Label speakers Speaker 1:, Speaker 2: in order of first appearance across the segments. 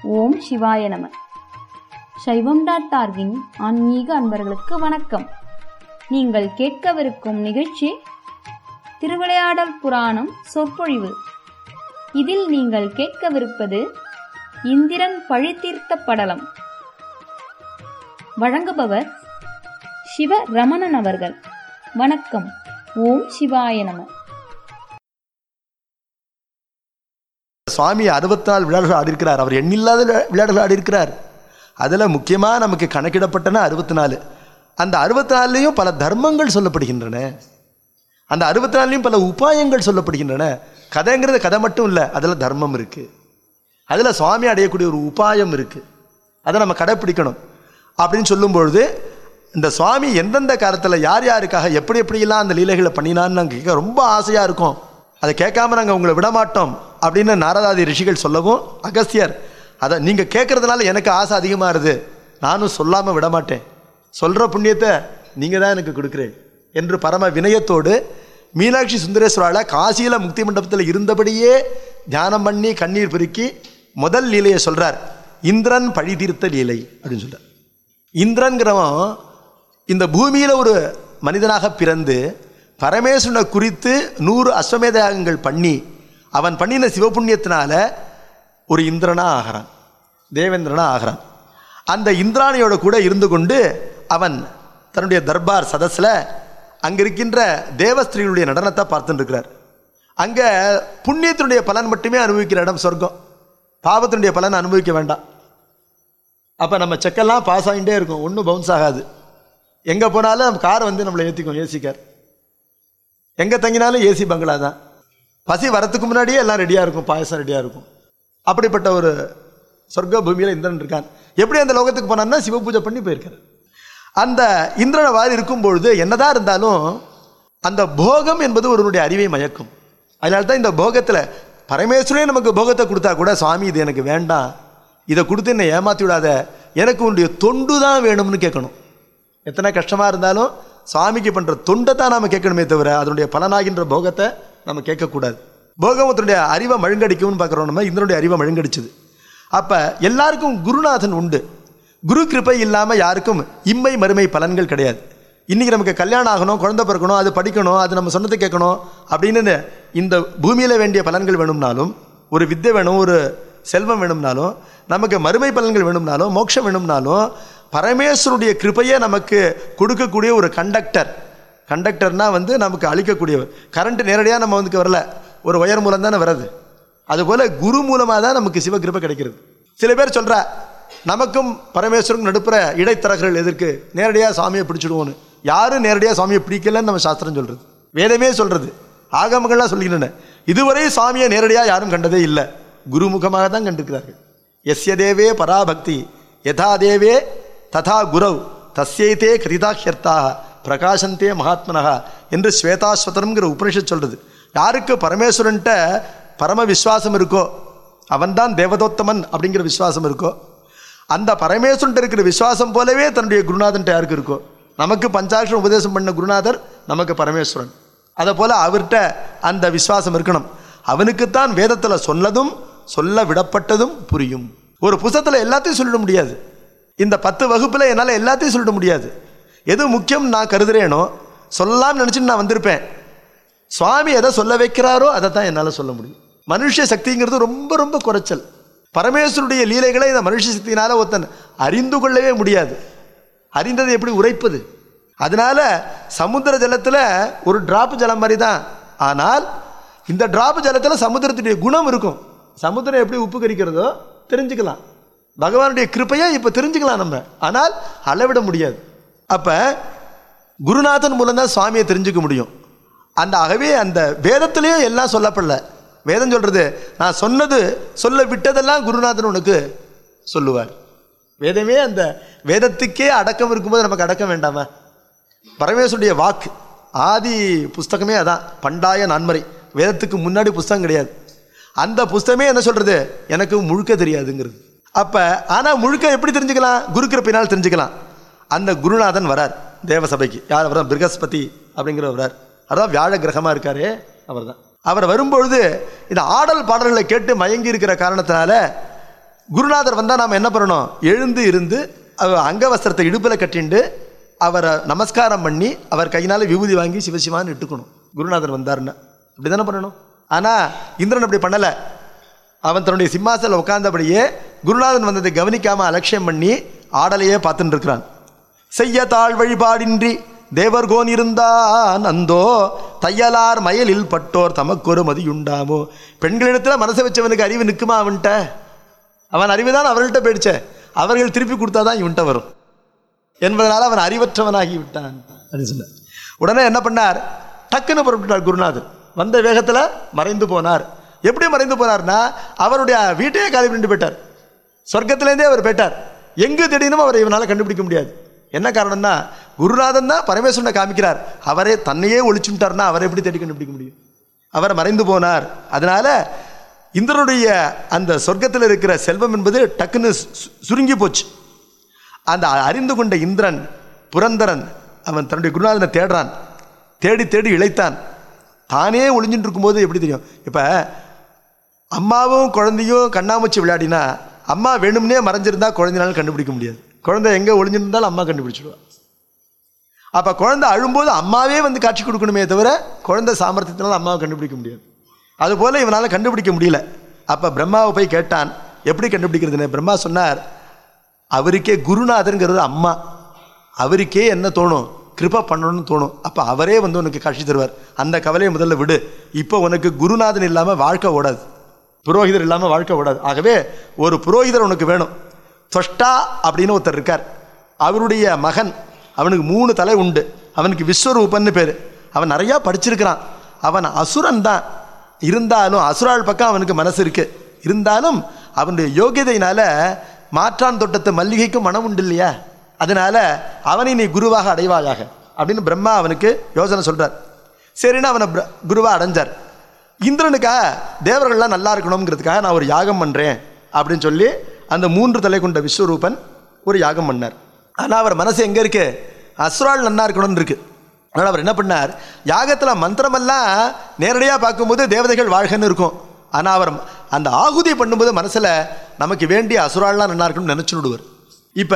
Speaker 1: ஓம் சிவாய நம சைவம் டாட் ஆர்கின் ஆன்மீக அன்பர்களுக்கு வணக்கம் நீங்கள் கேட்கவிருக்கும் நிகழ்ச்சி திருவிளையாடல் புராணம் சொற்பொழிவு இதில் நீங்கள் கேட்கவிருப்பது இந்திரன் பழித்தீர்த்த படலம் வழங்குபவர் சிவ ரமணன் அவர்கள் வணக்கம் ஓம் சிவாய நம
Speaker 2: சுவாமி அறுபத்தி நாலு விளையாடுகள் ஆடிருக்கிறார் அவர் எண்ணில்லாத விளையா- விளையாடுகள் ஆடிருக்கிறார் அதில் முக்கியமாக நமக்கு கணக்கிடப்பட்டன அறுபத்தி நாலு அந்த அறுபத்தி நாலுலேயும் பல தர்மங்கள் சொல்லப்படுகின்றன அந்த அறுபத்தி நாலுலேயும் பல உபாயங்கள் சொல்லப்படுகின்றன கதைங்கிறது கதை மட்டும் இல்லை அதில் தர்மம் இருக்குது அதில் சுவாமி அடையக்கூடிய ஒரு உபாயம் இருக்குது அதை நம்ம கடைப்பிடிக்கணும் அப்படின்னு சொல்லும் பொழுது இந்த சுவாமி எந்தெந்த காலத்தில் யார் யாருக்காக எப்படி எப்படியெல்லாம் அந்த லீலைகளை பண்ணினான்னு நாங்கள் கேட்க ரொம்ப ஆசையாக இருக்கும் அதை கேட்காம நாங்கள் உங்களை விடமாட்டோம் அப்படின்னு நாரதாதி ரிஷிகள் சொல்லவும் அகஸ்தியர் அதை நீங்கள் கேட்கறதுனால எனக்கு ஆசை அதிகமாகுது நானும் சொல்லாமல் விடமாட்டேன் சொல்கிற புண்ணியத்தை நீங்கள் தான் எனக்கு கொடுக்குறேன் என்று பரம வினயத்தோடு மீனாட்சி சுந்தரேஸ்வரால காசியில் முக்தி மண்டபத்தில் இருந்தபடியே தியானம் பண்ணி கண்ணீர் பெருக்கி முதல் லீலையை சொல்றார் இந்திரன் பழி தீர்த்த லீலை அப்படின்னு சொல்றார் இந்திரன்கிறவன் இந்த பூமியில் ஒரு மனிதனாக பிறந்து பரமேஸ்வரனை குறித்து நூறு அஸ்வமேத யாகங்கள் பண்ணி அவன் பண்ணின சிவபுண்ணியத்தினால ஒரு இந்திரனா ஆகிறான் தேவேந்திரனா ஆகிறான் அந்த இந்திராணியோட கூட இருந்து கொண்டு அவன் தன்னுடைய தர்பார் சதஸில் அங்கே இருக்கின்ற தேவஸ்திரீகளுடைய நடனத்தை பார்த்துட்டு இருக்கிறார் அங்கே புண்ணியத்தினுடைய பலன் மட்டுமே அனுபவிக்கிற இடம் சொர்க்கம் பாவத்தினுடைய பலன் அனுபவிக்க வேண்டாம் அப்போ நம்ம செக்கெல்லாம் பாஸ் ஆகிட்டே இருக்கும் ஒன்றும் பவுன்ஸ் ஆகாது எங்கே போனாலும் நம்ம கார் வந்து நம்மளை ஏற்றிக்கும் ஏசி கார் எங்கே தங்கினாலும் ஏசி பங்களா தான் பசி வரத்துக்கு முன்னாடியே எல்லாம் ரெடியாக இருக்கும் பாயசம் ரெடியாக இருக்கும் அப்படிப்பட்ட ஒரு சொர்க்க பூமியில் இந்திரன் இருக்கான் எப்படி அந்த லோகத்துக்கு போனான்னா சிவ பூஜை பண்ணி போயிருக்காரு அந்த இந்திரனை வாரி இருக்கும் பொழுது என்னதான் இருந்தாலும் அந்த போகம் என்பது ஒருவனுடைய அறிவை மயக்கும் அதனால தான் இந்த போகத்தில் பரமேஸ்வரே நமக்கு போகத்தை கொடுத்தா கூட சுவாமி இது எனக்கு வேண்டாம் இதை கொடுத்து என்னை ஏமாற்றி விடாத எனக்கு உன்னுடைய தொண்டு தான் வேணும்னு கேட்கணும் எத்தனை கஷ்டமாக இருந்தாலும் சுவாமிக்கு பண்ணுற தொண்டை தான் நாம் கேட்கணுமே தவிர அதனுடைய பலனாகின்ற போகத்தை நம்ம கேட்கக்கூடாது போகமத்தினுடைய அறிவை மழுங்கடிக்கும்னு பார்க்குறோம் நம்ம இந்திரனுடைய அறிவை மழுங்கடிச்சுது அப்போ எல்லாருக்கும் குருநாதன் உண்டு குரு கிருபை இல்லாமல் யாருக்கும் இம்மை மறுமை பலன்கள் கிடையாது இன்றைக்கி நமக்கு கல்யாணம் ஆகணும் குழந்தை பிறக்கணும் அது படிக்கணும் அது நம்ம சொன்னதை கேட்கணும் அப்படின்னு இந்த பூமியில் வேண்டிய பலன்கள் வேணும்னாலும் ஒரு வித்தை வேணும் ஒரு செல்வம் வேணும்னாலும் நமக்கு மறுமை பலன்கள் வேணும்னாலும் மோட்சம் வேணும்னாலும் பரமேஸ்வருடைய கிருபையை நமக்கு கொடுக்கக்கூடிய ஒரு கண்டக்டர் கண்டக்டர்னா வந்து நமக்கு அழிக்கக்கூடியவர் கரண்ட் நேரடியாக நம்ம வந்து வரல ஒரு ஒயர் மூலம் தானே வர்றது அதுபோல் குரு மூலமாக தான் நமக்கு சிவகிருபை கிடைக்கிறது சில பேர் சொல்கிறா நமக்கும் பரமேஸ்வரனுக்கும் நடுப்புற இடைத்தரகர்கள் எதற்கு நேரடியாக சாமியை பிடிச்சிடுவோன்னு யாரும் நேரடியாக சாமியை பிடிக்கலன்னு நம்ம சாஸ்திரம் சொல்கிறது வேதமே சொல்கிறது ஆகமங்கள்லாம் சொல்லிக்கின்றன இதுவரை சாமியை நேரடியாக யாரும் கண்டதே இல்லை குருமுகமாக தான் கண்டிருக்கிறார்கள் எஸ்ய தேவே பராபக்தி யதா தேவே ததா குரவ் தஸ்யைத்தே கிருதாஹ்யர்த்தாக பிரகாசந்தே மகாத்மனகா என்று ஸ்வேதாஸ்வதனம்ங்கிற உபனிஷத் சொல்றது யாருக்கு பரமேஸ்வரன்ட்ட பரம விஸ்வாசம் இருக்கோ அவன்தான் தேவதோத்தமன் அப்படிங்கிற விசுவாசம் இருக்கோ அந்த பரமேஸ்வரன்ட்ட இருக்கிற விசுவாசம் போலவே தன்னுடைய குருநாதன்ட்ட யாருக்கு இருக்கோ நமக்கு பஞ்சாட்சரம் உபதேசம் பண்ண குருநாதர் நமக்கு பரமேஸ்வரன் அதை போல அவர்கிட்ட அந்த விசுவாசம் இருக்கணும் அவனுக்குத்தான் வேதத்தில் சொன்னதும் சொல்ல விடப்பட்டதும் புரியும் ஒரு புத்தகத்தில் எல்லாத்தையும் சொல்லிட முடியாது இந்த பத்து வகுப்பில் என்னால் எல்லாத்தையும் சொல்லிட முடியாது எது முக்கியம் நான் கருதுறேனோ சொல்லலாம்னு நினச்சிட்டு நான் வந்திருப்பேன் சுவாமி எதை சொல்ல வைக்கிறாரோ அதை தான் என்னால் சொல்ல முடியும் மனுஷ சக்திங்கிறது ரொம்ப ரொம்ப குறைச்சல் பரமேஸ்வருடைய லீலைகளை இந்த மனுஷ சக்தியினால ஒருத்தன் அறிந்து கொள்ளவே முடியாது அறிந்ததை எப்படி உரைப்பது அதனால சமுத்திர ஜலத்தில் ஒரு டிராப் ஜலம் மாதிரி தான் ஆனால் இந்த டிராப் ஜலத்தில் சமுத்திரத்துடைய குணம் இருக்கும் சமுத்திரம் எப்படி உப்பு கரிக்கிறதோ தெரிஞ்சுக்கலாம் பகவானுடைய கிருப்பையை இப்போ தெரிஞ்சுக்கலாம் நம்ம ஆனால் அளவிட முடியாது அப்போ குருநாதன் மூலம் தான் சுவாமியை தெரிஞ்சுக்க முடியும் அந்த ஆகவே அந்த வேதத்திலையும் எல்லாம் சொல்லப்படல வேதம் சொல்றது நான் சொன்னது சொல்ல விட்டதெல்லாம் குருநாதன் உனக்கு சொல்லுவார் வேதமே அந்த வேதத்துக்கே அடக்கம் இருக்கும்போது நமக்கு அடக்கம் வேண்டாமா பரமேஸ்வருடைய வாக்கு ஆதி புஸ்தகமே அதான் பண்டாய நான்மறை வேதத்துக்கு முன்னாடி புஸ்தகம் கிடையாது அந்த புஸ்தகமே என்ன சொல்றது எனக்கு முழுக்க தெரியாதுங்கிறது அப்ப ஆனா முழுக்க எப்படி தெரிஞ்சுக்கலாம் குரு கிருப்பினால் தெரிஞ்சுக்கலாம் அந்த குருநாதன் வரார் தேவசபைக்கு யார் அவர் பிருகஸ்பதி அப்படிங்கிறவர் வரார் அதான் வியாழ கிரகமா இருக்காரே அவர் தான் அவர் வரும்பொழுது இந்த ஆடல் பாடல்களை கேட்டு மயங்கி இருக்கிற காரணத்தினால குருநாதர் வந்தால் நாம் என்ன பண்ணணும் எழுந்து இருந்து அவர் அங்கவஸ்திரத்தை இடுப்பில் கட்டிண்டு அவரை நமஸ்காரம் பண்ணி அவர் கையினால விபூதி வாங்கி சிவசிவான்னு இட்டுக்கணும் குருநாதர் வந்தாருன்னா இப்படி தானே பண்ணணும் ஆனால் இந்திரன் அப்படி பண்ணலை அவன் தன்னுடைய சிம்மாசனில் உட்கார்ந்தபடியே குருநாதன் வந்ததை கவனிக்காம அலட்சியம் பண்ணி ஆடலையே பார்த்துட்டு இருக்கிறான் செய்ய தாழ் வழிபாடின்றி தேவர்கோன் இருந்தான் அந்தோ தையலார் மயலில் பட்டோர் தமக்கொரு மதியுண்டாமோ பெண்களிடத்துல மனசை வச்சவனுக்கு அறிவு நிற்குமா அவன்கிட்ட அவன் அறிவு தான் அவர்கள்ட்ட போயிடுச்ச அவர்கள் திருப்பி கொடுத்தாதான் இவன்கிட்ட வரும் என்பதனால அவன் அறிவற்றவனாகி விட்டான் அப்படின்னு சொன்னார் உடனே என்ன பண்ணார் டக்குன்னு புறப்பட்டார் குருநாதர் வந்த வேகத்தில் மறைந்து போனார் எப்படி மறைந்து போனார்னா அவருடைய வீட்டையே காலி பண்ணிட்டு போயிட்டார் சொர்க்கத்திலேருந்தே அவர் போயிட்டார் எங்கு தேடினும் அவரை இவனால் கண்டுபிடிக்க முடியாது என்ன காரணம்னா குருநாதன் தான் பரமேஸ்வரனை காமிக்கிறார் அவரே தன்னையே ஒழிச்சுட்டார்னா அவரை எப்படி தேடி கண்டுபிடிக்க முடியும் அவர் மறைந்து போனார் அதனால இந்திரனுடைய அந்த சொர்க்கத்தில் இருக்கிற செல்வம் என்பது டக்குன்னு சு- சுருங்கி போச்சு அந்த அறிந்து கொண்ட இந்திரன் புரந்தரன் அவன் தன்னுடைய குருநாதனை தேடுறான் தேடி தேடி இழைத்தான் தானே ஒளிஞ்சுட்டு இருக்கும்போது எப்படி தெரியும் இப்போ அம்மாவும் குழந்தையும் கண்ணாமூச்சி விளையாடினா அம்மா வேணும்னே மறைஞ்சிருந்தா குழந்தைனால கண்டுபிடிக்க முடியாது குழந்தை எங்கே ஒளிஞ்சிருந்தாலும் அம்மா கண்டுபிடிச்சிடுவா அப்போ குழந்தை அழும்போது அம்மாவே வந்து காட்சி கொடுக்கணுமே தவிர குழந்தை சாமர்த்தியத்தினால அம்மாவை கண்டுபிடிக்க முடியாது அதுபோல் இவனால் கண்டுபிடிக்க முடியல அப்போ பிரம்மாவை போய் கேட்டான் எப்படி கண்டுபிடிக்கிறதுன்னு பிரம்மா சொன்னார் அவருக்கே குருநாதருங்கிறது அம்மா அவருக்கே என்ன தோணும் கிருபை பண்ணணும்னு தோணும் அப்போ அவரே வந்து உனக்கு காட்சி தருவார் அந்த கவலையை முதல்ல விடு இப்போ உனக்கு குருநாதன் இல்லாமல் வாழ்க்கை ஓடாது புரோகிதர் இல்லாமல் வாழ்க்கை ஓடாது ஆகவே ஒரு புரோகிதர் உனக்கு வேணும் தொஷ்டா அப்படின்னு ஒருத்தர் இருக்கார் அவருடைய மகன் அவனுக்கு மூணு தலை உண்டு அவனுக்கு விஸ்வரூபன்னு பேர் அவன் நிறையா படிச்சிருக்கிறான் அவன் அசுரன் தான் இருந்தாலும் அசுராள் பக்கம் அவனுக்கு மனசு இருக்கு இருந்தாலும் அவனுடைய யோகியதையினால மாற்றான் தோட்டத்து மல்லிகைக்கும் மனம் உண்டு இல்லையா அதனால அவனை நீ குருவாக அடைவாயாக அப்படின்னு பிரம்மா அவனுக்கு யோசனை சொல்றார் சரின்னு அவனை பிர- குருவா அடைஞ்சார் இந்திரனுக்காக தேவர்கள்லாம் நல்லா இருக்கணுங்கிறதுக்காக நான் ஒரு யாகம் பண்ணுறேன் அப்படின்னு சொல்லி அந்த மூன்று தலை கொண்ட விஸ்வரூபன் ஒரு யாகம் பண்ணார் ஆனால் அவர் மனசு எங்கே இருக்கு அசுரால் நன்னா இருக்கணும்னு இருக்கு அதனால் அவர் என்ன பண்ணார் யாகத்தில் மந்திரமெல்லாம் நேரடியாக பார்க்கும்போது தேவதைகள் வாழ்கன்னு இருக்கும் ஆனால் அவர் அந்த ஆகுதி பண்ணும்போது மனசில் நமக்கு வேண்டிய அசுரால்லாம் நல்லா இருக்கணும்னு நினச்சு விடுவார் இப்போ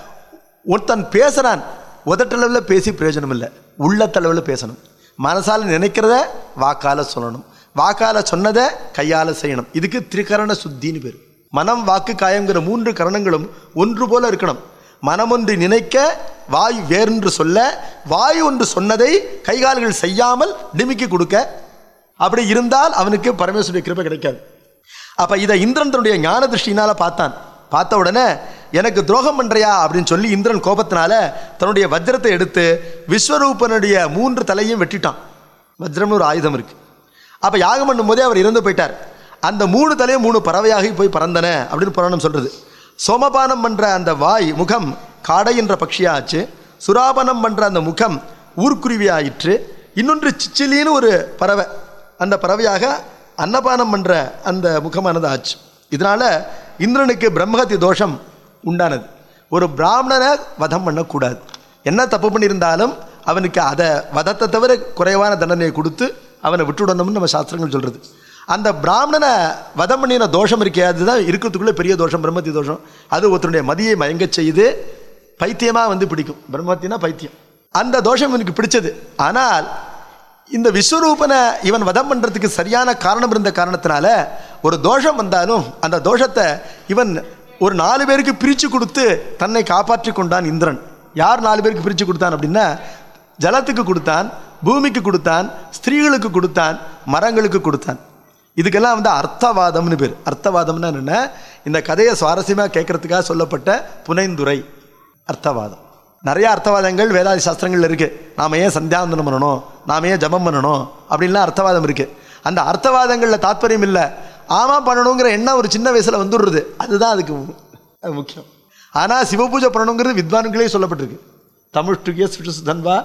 Speaker 2: ஒருத்தன் பேசுகிறான் உதட்டளவில் பேசி பிரயோஜனம் இல்லை உள்ளத்தளவில் பேசணும் மனசால் நினைக்கிறத வாக்கால சொல்லணும் வாக்கால சொன்னதை கையால் செய்யணும் இதுக்கு திரிகரண சுத்தின்னு பேர் மனம் வாக்கு காயங்கிற மூன்று கரணங்களும் ஒன்று போல இருக்கணும் மனம் ஒன்று நினைக்க வாய் வேறென்று சொல்ல வாய் ஒன்று சொன்னதை கைகால்கள் செய்யாமல் டிமிக்கி கொடுக்க அப்படி இருந்தால் அவனுக்கு பரமேஸ்வருடைய கிருபை கிடைக்காது அப்ப இதை இந்திரன் தன்னுடைய ஞான திருஷ்டினால பார்த்தான் பார்த்த உடனே எனக்கு துரோகம் பண்றியா அப்படின்னு சொல்லி இந்திரன் கோபத்தினால தன்னுடைய வஜ்ரத்தை எடுத்து விஸ்வரூபனுடைய மூன்று தலையும் வெட்டிட்டான் வஜ்ரம்னு ஒரு ஆயுதம் இருக்கு அப்ப யாகம் பண்ணும்போதே அவர் இறந்து போயிட்டார் அந்த மூணு தலையும் மூணு பறவையாகி போய் பறந்தன அப்படின்னு புராணம் சொல்றது சோமபானம் பண்ற அந்த வாய் முகம் காடை என்ற பட்சியாச்சு சுராபனம் பண்ற அந்த முகம் ஊர்க்குருவி ஆயிற்று இன்னொன்று சிச்சிலின்னு ஒரு பறவை அந்த பறவையாக அன்னபானம் பண்ற அந்த முகமானது ஆச்சு இதனால இந்திரனுக்கு பிரம்மஹத்தி தோஷம் உண்டானது ஒரு பிராமணனை வதம் பண்ணக்கூடாது என்ன தப்பு பண்ணியிருந்தாலும் அவனுக்கு அதை வதத்தை தவிர குறைவான தண்டனையை கொடுத்து அவனை விட்டுவிடணும்னு நம்ம சாஸ்திரங்கள் சொல்றது அந்த பிராமணனை வதம் பண்ணின தோஷம் இருக்கே அதுதான் இருக்கிறதுக்குள்ளே பெரிய தோஷம் பிரம்மத்தி தோஷம் அது ஒருத்தருடைய மதியை மயங்கச் செய்து பைத்தியமாக வந்து பிடிக்கும் பிரம்மத்தினா பைத்தியம் அந்த தோஷம் இவனுக்கு பிடிச்சது ஆனால் இந்த விஸ்வரூபனை இவன் வதம் பண்ணுறதுக்கு சரியான காரணம் இருந்த காரணத்தினால ஒரு தோஷம் வந்தாலும் அந்த தோஷத்தை இவன் ஒரு நாலு பேருக்கு பிரித்து கொடுத்து தன்னை காப்பாற்றி கொண்டான் இந்திரன் யார் நாலு பேருக்கு பிரித்து கொடுத்தான் அப்படின்னா ஜலத்துக்கு கொடுத்தான் பூமிக்கு கொடுத்தான் ஸ்திரீகளுக்கு கொடுத்தான் மரங்களுக்கு கொடுத்தான் இதுக்கெல்லாம் வந்து அர்த்தவாதம்னு பேர் அர்த்தவாதம்னா என்ன இந்த கதையை சுவாரஸ்யமாக கேட்கறதுக்காக சொல்லப்பட்ட புனைந்துரை அர்த்தவாதம் நிறைய அர்த்தவாதங்கள் வேதாதி சாஸ்திரங்கள்ல இருக்கு நாம ஏன் சந்தியாவந்தனம் பண்ணணும் நாம ஏன் ஜபம் பண்ணணும் அப்படின்லாம் அர்த்தவாதம் இருக்கு அந்த அர்த்தவாதங்களில் தாத்பரியம் இல்லை ஆமா பண்ணணுங்கிற எண்ணம் ஒரு சின்ன வயசுல வந்துடுறது அதுதான் அதுக்கு மு- அது முக்கியம் ஆனால் சிவபூஜை பண்ணணுங்கிறது வித்வான்களே சொல்லப்பட்டிருக்கு தமுஷ்டுகிய சுஷுதன்வா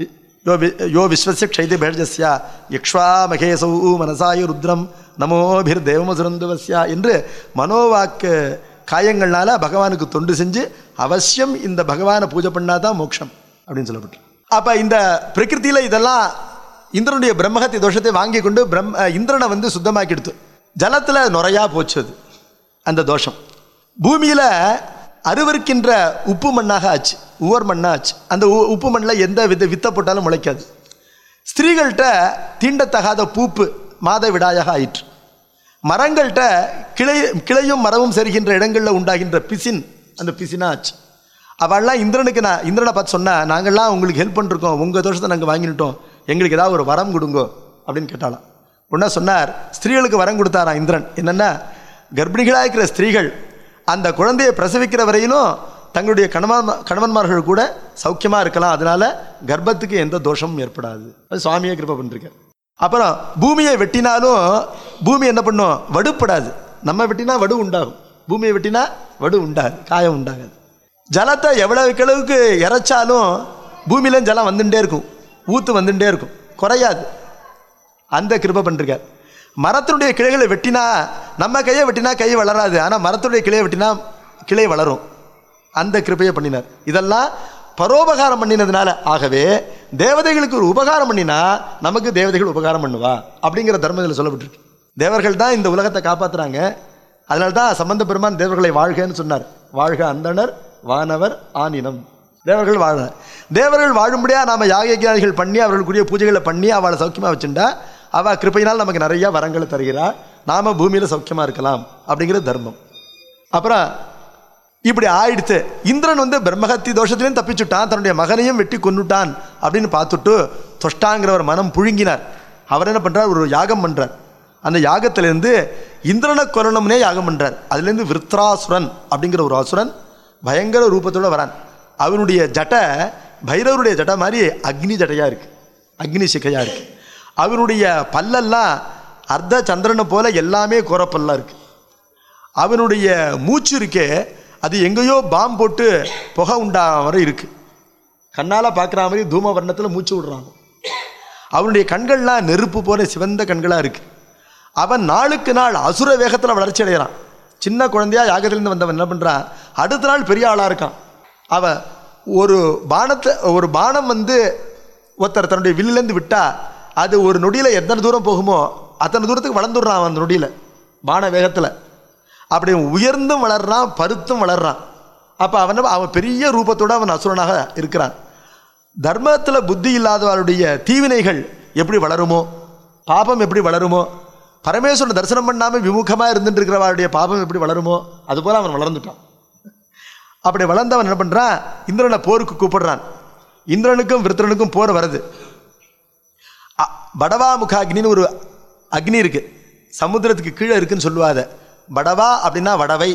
Speaker 2: யோ வி யோ விஸ்வசிய க்ஷைதி பேஜஸ்யா யக்ஷ்வா மகேசௌ மனசாய ருத்ரம் நமோபிர் தேவமசுரந்துவஸ்யா என்று மனோவாக்கு காயங்கள்னால பகவானுக்கு தொண்டு செஞ்சு அவசியம் இந்த பகவானை பூஜை பண்ணாதான் மோட்சம் அப்படின்னு சொல்லப்பட்டு அப்போ இந்த பிரகிருதியில் இதெல்லாம் இந்திரனுடைய பிரம்மஹத்தி தோஷத்தை வாங்கி கொண்டு பிரம் அஹ் இந்திரனை வந்து சுத்தமாக்கிடுத்து ஜலத்தில் நுரையா போச்சு அது அந்த தோஷம் பூமியில் அருவருக்கின்ற உப்பு மண்ணாக ஆச்சு உவர் மண்ணாக ஆச்சு அந்த உ- உப்பு மண்ணில் எந்த வித வித்தை போட்டாலும் முளைக்காது ஸ்திரீகள்கிட்ட தீண்டத்தகாத பூப்பு மாத விடாயாக ஆயிற்று மரங்கள்கிட்ட கிளை கிளையும் மரமும் செருகின்ற இடங்களில் உண்டாகின்ற பிசின் அந்த பிசினா ஆச்சு அவள்லாம் இந்திரனுக்கு நான் இந்திரனை பார்த்து சொன்னா நாங்கள்லாம் உங்களுக்கு ஹெல்ப் பண்ணிருக்கோம் உங்கள் தோஷத்தை நாங்கள் வாங்கிட்டோம் எங்களுக்கு ஏதாவது ஒரு வரம் கொடுங்கோ அப்படின்னு கேட்டாலாம் உடனே சொன்னார் ஸ்திரீகளுக்கு வரம் கொடுத்தாராம் இந்திரன் என்னென்னா கர்ப்பிணிகளாக இருக்கிற ஸ்திரீகள் அந்த குழந்தையை பிரசவிக்கிற வரையிலும் தங்களுடைய கணவன் கணவன்மார்கள் கூட சௌக்கியமாக இருக்கலாம் அதனால கர்ப்பத்துக்கு எந்த தோஷமும் ஏற்படாது அது சுவாமியே கிருப்பை பண்ணிருக்கார் அப்புறம் பூமியை வெட்டினாலும் பூமி என்ன பண்ணும் வடுப்படாது நம்ம வெட்டினா வடு உண்டாகும் பூமியை வெட்டினா வடு உண்டாது காயம் உண்டாகாது ஜலத்தை எவ்வளவுக்கு அளவுக்கு இறைச்சாலும் பூமியில ஜலம் வந்துட்டே இருக்கும் ஊத்து வந்துட்டே இருக்கும் குறையாது அந்த கிருபை பண்ணிருக்கார் மரத்தினுடைய கிளைகளை வெட்டினா நம்ம கையை வெட்டினா கை வளராது ஆனால் மரத்துடைய கிளையை வெட்டினா கிளை வளரும் அந்த கிருபையை பண்ணினார் இதெல்லாம் பரோபகாரம் பண்ணினதுனால ஆகவே தேவதைகளுக்கு ஒரு உபகாரம் பண்ணினா நமக்கு தேவதைகள் உபகாரம் பண்ணுவா அப்படிங்கிற தர்மத்தில் சொல்லப்பட்டிருக்கு தேவர்கள் தான் இந்த உலகத்தை காப்பாத்துறாங்க அதனால தான் சம்பந்த பெருமான் தேவர்களை வாழ்கன்னு சொன்னார் வாழ்க அந்தணர் வானவர் ஆனினம் தேவர்கள் வாழ தேவர்கள் வாழும்படியா நாம யாகியாதிகள் பண்ணி அவர்களுக்குரிய பூஜைகளை பண்ணி அவளை சௌக்கியமா வச்சுட்டா அவ கிருபையினால் நமக்கு நிறைய வரங்களை தருகிறா நாம பூமியில சௌக்கியமா இருக்கலாம் அப்படிங்கிறது தர்மம் அப்புறம் இப்படி ஆயிடுத்து இந்திரன் வந்து பிரம்மஹத்தி தோஷத்திலையும் தப்பிச்சுட்டான் தன்னுடைய மகனையும் வெட்டி கொன்னுட்டான் அப்படின்னு பார்த்துட்டு தொஷ்டாங்கிறவர் மனம் புழுங்கினார் அவர் என்ன பண்றார் ஒரு யாகம் பண்றார் அந்த யாகத்திலேருந்து இந்திரனை கொல்லணும்னே யாகம் பண்றார் அதுலேருந்து விருத்ராசுரன் அப்படிங்கிற ஒரு அசுரன் பயங்கர ரூபத்தோட வரான் அவனுடைய ஜட்டை பைரவருடைய ஜட்டை மாதிரி அக்னி ஜட்டையா இருக்கு அக்னி சிக்கையா இருக்கு அவனுடைய பல்லெல்லாம் அர்த்த சந்திரனை போல எல்லாமே கோரப்பல்லா இருக்கு அவனுடைய மூச்சு இருக்கே அது எங்கேயோ பாம் போட்டு புகை உண்டா வரை இருக்கு கண்ணால் பார்க்குற மாதிரி தூம வர்ணத்தில் மூச்சு விடுறான் அவனுடைய கண்கள்லாம் நெருப்பு போல சிவந்த கண்களாக இருக்கு அவன் நாளுக்கு நாள் அசுர வேகத்தில் வளர்ச்சி அடைகிறான் சின்ன குழந்தையா யாகத்திலேருந்து வந்தவன் என்ன பண்ணுறான் அடுத்த நாள் பெரிய ஆளாக இருக்கான் அவன் ஒரு பானத்தை ஒரு பானம் வந்து ஒருத்தர் தன்னுடைய வில்லிலேருந்து விட்டா அது ஒரு நொடியில் எத்தனை தூரம் போகுமோ அத்தனை தூரத்துக்கு வளர்ந்துடுறான் அவன் அந்த நொடியில் பான வேகத்தில் அப்படி உயர்ந்தும் வளர்றான் பருத்தும் வளர்றான் அப்போ அவன் அவன் பெரிய ரூபத்தோட அவன் அசுரனாக இருக்கிறான் தர்மத்தில் புத்தி இல்லாதவருடைய தீவினைகள் எப்படி வளருமோ பாபம் எப்படி வளருமோ பரமேஸ்வரன் தரிசனம் பண்ணாமல் விமுகமாக இருந்துட்டு இருக்கிறவருடைய பாபம் எப்படி வளருமோ அதுபோல் அவன் வளர்ந்துட்டான் அப்படி வளர்ந்தவன் என்ன பண்ணுறான் இந்திரனை போருக்கு கூப்பிடுறான் இந்திரனுக்கும் விருத்திரனுக்கும் போர் வருது அ- படவா முக அக்னின்னு ஒரு அக்னி இருக்கு சமுத்திரத்துக்கு கீழே இருக்குன்னு சொல்லுவாத படவா அப்படின்னா வடவை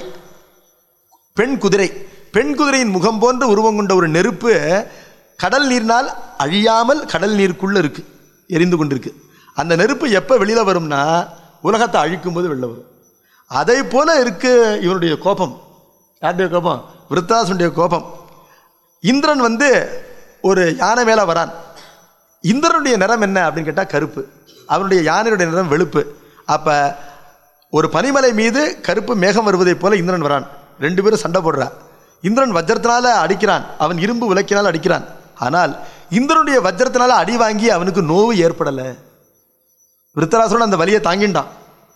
Speaker 2: பெண் குதிரை பெண் குதிரையின் முகம் போன்ற உருவம் கொண்ட ஒரு நெருப்பு கடல் நீர்னால் அழியாமல் கடல் நீருக்குள்ள இருக்கு எரிந்து கொண்டிருக்கு அந்த நெருப்பு எப்போ வெளியில வரும்னா உலகத்தை அழிக்கும் போது வெளில வரும் அதை போல இருக்கு இவனுடைய கோபம் யாருடைய கோபம் விருத்தாசனுடைய கோபம் இந்திரன் வந்து ஒரு யானை மேல வரான் இந்திரனுடைய நிறம் என்ன அப்படின்னு கேட்டால் கருப்பு அவனுடைய யானையுடைய நிறம் வெளுப்பு அப்போ ஒரு பனிமலை மீது கருப்பு மேகம் வருவதைப் போல இந்திரன் வரான் ரெண்டு பேரும் சண்டை போடுறா இந்திரன் வஜ்ரத்தினால அடிக்கிறான் அவன் இரும்பு உலக்கினால் அடிக்கிறான் ஆனால் இந்திரனுடைய வஜ்ரத்தினால அடி வாங்கி அவனுக்கு நோவு ஏற்படலை விருத்தராசுரன் அந்த வலியை தாங்கிண்டான்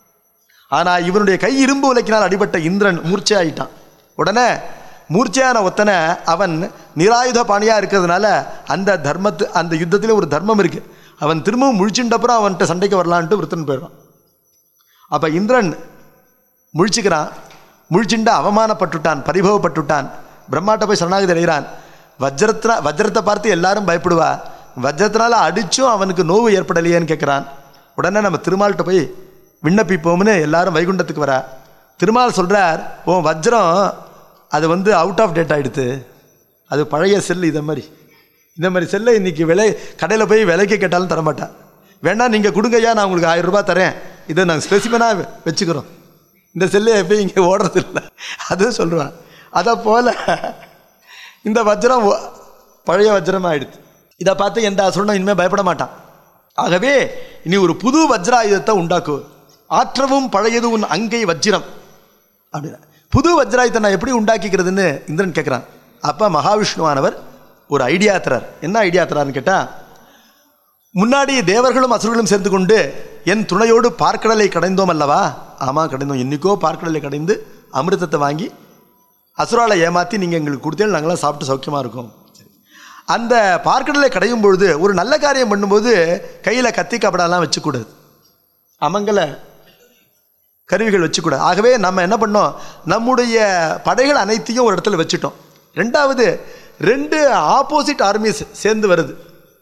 Speaker 2: ஆனா இவனுடைய கை இரும்பு உலக்கினால் அடிபட்ட இந்திரன் மூர்ச்சையாயிட்டான் உடனே மூர்ச்சையான ஒத்தனை அவன் நிராயுத பாணியா இருக்கிறதுனால அந்த தர்மத்து அந்த யுத்தத்திலே ஒரு தர்மம் இருக்கு அவன் திரும்பவும் முழிச்சுட்டப்புறம் அவன்கிட்ட சண்டைக்கு வரலான்ட்டு விருத்தன் போயிடுறான் அப்ப இந்திரன் முழிச்சுக்கிறான் முழிச்சுண்டு அவமானப்பட்டுட்டான் பரிபவப்பட்டுட்டான் பிரம்மாட்ட போய் சரணாகதி அடைகிறான் வஜ்ரத்தினா வஜ்ரத்தை பார்த்து எல்லாரும் பயப்படுவா வஜ்ரத்தினால அடிச்சும் அவனுக்கு நோவு ஏற்படலையேன்னு கேட்குறான் உடனே நம்ம திருமால்கிட்ட போய் விண்ணப்பிப்போம்னு எல்லாரும் வைகுண்டத்துக்கு வரா திருமால் சொல்றார் ஓ வஜ்ரம் அது வந்து அவுட் ஆஃப் டேட் ஆயிடுத்து அது பழைய செல் இதை மாதிரி இந்த மாதிரி செல்லை இன்னைக்கு விலை கடையில் போய் விலைக்கு கேட்டாலும் தரமாட்டான் வேணா நீங்கள் கொடுங்கய்யா நான் உங்களுக்கு ஆயிரம் ரூபாய் தரேன் இதை நாங்கள் ஸ்பெசிமனாக வச்சுக்கிறோம் இந்த செல்லை எப்பயும் இங்கே ஓடுறது இல்லை அதுவும் சொல்லுவான் அதை போல இந்த வஜ்ரம் ஒ- பழைய வஜ்ரம் ஆயிடுது இதை பார்த்து எந்த அசுரனும் இனிமேல் பயப்பட மாட்டான் ஆகவே இனி ஒரு புது வஜ்ராயுதத்தை உண்டாக்கு ஆற்றவும் பழையது உன் அங்கை வஜ்ரம் அப்படின்னா புது வஜ்ராயுதத்தை நான் எப்படி உண்டாக்கிக்கிறதுன்னு இந்திரன் கேட்குறான் அப்போ மகாவிஷ்ணுவானவர் ஒரு ஐடியா தரார் என்ன ஐடியா தரார்னு கேட்டால் முன்னாடி தேவர்களும் அசுரர்களும் சேர்ந்து கொண்டு என் துணையோடு பார்க்கடலை கடைந்தோம் அல்லவா ஆமாம் கடைந்தோம் என்னைக்கோ பார்க்கடலை கடைந்து அமிர்தத்தை வாங்கி அசுராலை ஏமாற்றி நீங்கள் எங்களுக்கு கொடுத்தேன் நாங்களாம் சாப்பிட்டு சௌக்கியமாக இருக்கோம் சரி. அந்த பார்க்கடலை கடையும் பொழுது ஒரு நல்ல காரியம் பண்ணும்போது கையில் கத்தி கபடாலாம் வச்சுக்கூடாது அமங்கல கருவிகள் வச்சுக்கூடாது ஆகவே நம்ம என்ன பண்ணோம் நம்முடைய படைகள் அனைத்தையும் ஒரு இடத்துல வச்சுட்டோம் ரெண்டாவது ரெண்டு ஆப்போசிட் ஆர்மிஸ் சேர்ந்து வருது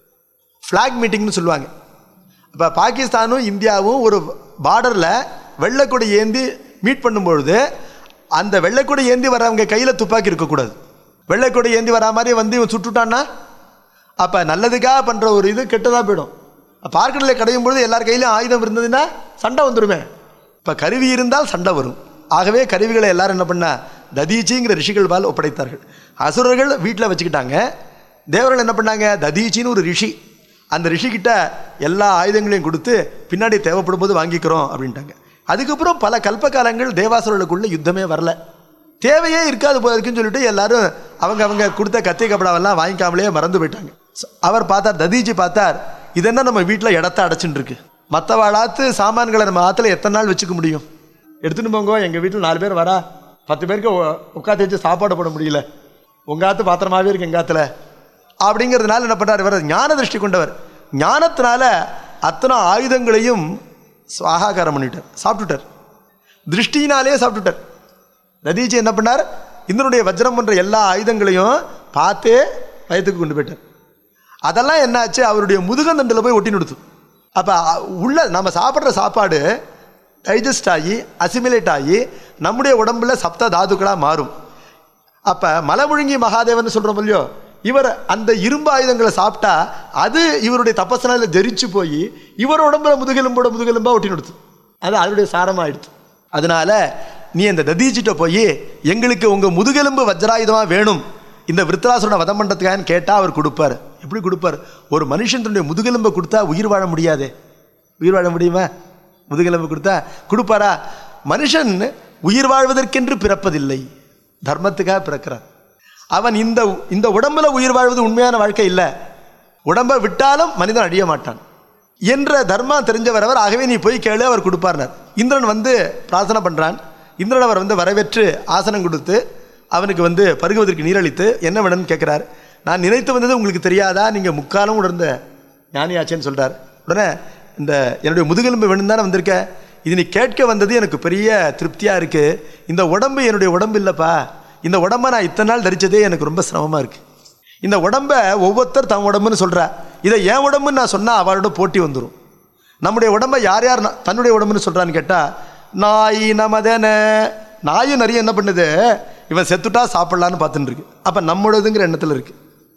Speaker 2: ஃப்ளாக் மீட்டிங்னு சொல்லுவாங்க இப்போ பாகிஸ்தானும் இந்தியாவும் ஒரு பார்டரில் வெள்ளைக்கொடி ஏந்தி மீட் பண்ணும்பொழுது அந்த வெள்ளைக்கொடி ஏந்தி வரவங்க கையில் துப்பாக்கி இருக்கக்கூடாது வெள்ளைக்கொடி ஏந்தி வரா மாதிரி வந்து இவன் சுட்டுட்டான்னா அப்போ நல்லதுக்காக பண்ணுற ஒரு இது கெட்டதாக போயிடும் பார்க்கடலை கடையும் பொழுது எல்லார் கையிலும் ஆயுதம் இருந்ததுன்னா சண்டை வந்துடுமே இப்போ கருவி இருந்தால் சண்டை வரும் ஆகவே கருவிகளை எல்லாரும் என்ன பண்ணா ததீச்சிங்கிற ரிஷிகள் பால் ஒப்படைத்தார்கள் அசுரர்கள் வீட்டில் வச்சுக்கிட்டாங்க தேவர்கள் என்ன பண்ணாங்க ததீச்சின்னு ஒரு ரிஷி அந்த ரிஷிக்கிட்ட எல்லா ஆயுதங்களையும் கொடுத்து பின்னாடி தேவைப்படும் போது வாங்கிக்கிறோம் அப்படின்ட்டாங்க அதுக்கப்புறம் பல கல்பகாலங்கள் தேவாசுரர்களுக்குள்ள யுத்தமே வரல தேவையே இருக்காது போல இருக்குன்னு சொல்லிட்டு எல்லாரும் அவங்க அவங்க கொடுத்த கத்தி கப்படாவெல்லாம் வாங்கிக்காமலே மறந்து போயிட்டாங்க ச- அவர் பார்த்தார் ததீஜி பார்த்தார் இது என்ன நம்ம வீட்டில் இடத்த அடைச்சுட்டு இருக்கு மற்றவாளாத்து சாமான்களை நம்ம ஆற்றுல எத்தனை நாள் வச்சுக்க முடியும் எடுத்துன்னு போங்க எங்கள் வீட்டில் நாலு பேர் வரா பத்து பேருக்கு உ- உட்காந்து வச்சு சாப்பாடு போட முடியல உங்கள் ஆத்து பாத்திரமாவே இருக்கு எங்கள் ஆத்துல அப்படிங்கிறதுனால என்ன பண்ணார் இவர் ஞான திருஷ்டி கொண்டவர் ஞானத்தினால அத்தனை ஆயுதங்களையும் சுவாகாரம் பண்ணிட்டார் சாப்பிட்டுட்டார் திருஷ்டினாலே சாப்பிட்டுட்டார் ததீஜி என்ன பண்ணார் இந்திரனுடைய வஜ்ரம் போன்ற எல்லா ஆயுதங்களையும் பார்த்தே வயத்துக்கு கொண்டு போயிட்டார் அதெல்லாம் என்னாச்சு அவருடைய முதுகந்தண்டில் போய் ஒட்டி நிறுத்தும் அப்போ உள்ள நம்ம சாப்பிட்ற சாப்பாடு டைஜஸ்ட் ஆகி அசிமிலேட் ஆகி நம்முடைய உடம்புல சப்த தாதுக்களாக மாறும் அப்போ மலமுழுங்கி மகாதேவன் சொல்கிறோம் இல்லையோ இவர் அந்த இரும்பு ஆயுதங்களை சாப்பிட்டா அது இவருடைய தப்பசனால ஜெரிச்சு போய் இவர் உடம்புல முதுகெலும்போட முதுகெலும்பா ஒட்டி நிறுத்தும் அது அதனுடைய சாரமாயிடுது அதனால நீ அந்த ததீச்சிட்ட போய் எங்களுக்கு உங்கள் முதுகெலும்பு வஜ்ராயுதமாக வேணும் இந்த விருத்தராசுரனை வதம் பண்ணுறதுக்கான்னு கேட்டால் அவர் கொடுப்பார் எப்படி கொடுப்பார் ஒரு மனுஷன் தன்னுடைய முதுகெலும்பை கொடுத்தா உயிர் வாழ முடியாதே உயிர் வாழ முடியுமா முதுகெலும்பு கொடுத்தா கொடுப்பாரா மனுஷன் உயிர் வாழ்வதற்கென்று பிறப்பதில்லை தர்மத்துக்காக பிறக்கிறார் அவன் இந்த இந்த உடம்புல உயிர் வாழ்வது உண்மையான வாழ்க்கை இல்லை உடம்பை விட்டாலும் மனிதன் அழிய மாட்டான் என்ற தர்மம் தெரிஞ்சவர் அவர் ஆகவே நீ போய் கேளு அவர் கொடுப்பார்னார் இந்திரன் வந்து பிரார்த்தனை பண்ணுறான் இந்திரன் அவர் வந்து வரவேற்று ஆசனம் கொடுத்து அவனுக்கு வந்து பருகுவதற்கு நீரளித்து என்ன வேணும்னு கேட்குறார் நான் நினைத்து வந்தது உங்களுக்கு தெரியாதா நீங்கள் முக்காலம் உணர்ந்த ஞானியாச்சேன்னு சொல்கிறார் உடனே இந்த என்னுடைய முதுகெலும்பு வேணும் தானே வந்திருக்க இது நீ கேட்க வந்தது எனக்கு பெரிய திருப்தியாக இருக்குது இந்த உடம்பு என்னுடைய உடம்பு இல்லைப்பா இந்த உடம்பை நான் இத்தனை நாள் தரிச்சதே எனக்கு ரொம்ப சிரமமாக இருக்குது இந்த உடம்பை ஒவ்வொருத்தர் தன் உடம்புன்னு சொல்கிறா இதை என் உடம்புன்னு நான் சொன்னால் அவளோட போட்டி வந்துடும் நம்முடைய உடம்பை யார் யார் ந- தன்னுடைய உடம்புன்னு சொல்கிறான்னு கேட்டால் நாய் நமதேன நாயும் நிறைய என்ன பண்ணுது இவன் செத்துட்டா சாப்பிட்லான்னு பார்த்துட்டு இருக்கு அப்போ நம்மளதுங்கிற எண்ணத்தில் இருக்குது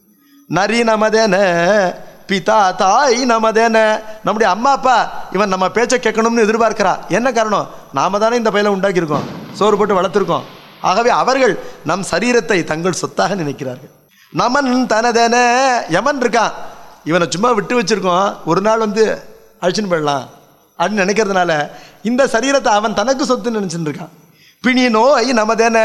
Speaker 2: நரி நமதேன பிதா தாய் நமதேன நம்முடைய அம்மா அப்பா இவன் நம்ம பேச்சை கேட்கணும்னு எதிர்பார்க்கிறா என்ன காரணம் நாம தானே இந்த பையில உண்டாக்கியிருக்கோம் சோறு போட்டு வளர்த்துருக்கோம் ஆகவே அவர்கள் நம் சரீரத்தை தங்கள் சொத்தாக நினைக்கிறார்கள் நமன் தனதென யமன் இருக்கான் இவனை சும்மா விட்டு வச்சிருக்கோம் ஒரு நாள் வந்து அழிச்சுன்னு போயிடலாம் அப்படின்னு நினைக்கிறதுனால இந்த சரீரத்தை அவன் தனக்கு சொத்துன்னு நினச்சிட்டு இருக்கான் பிணி நோய் நமதென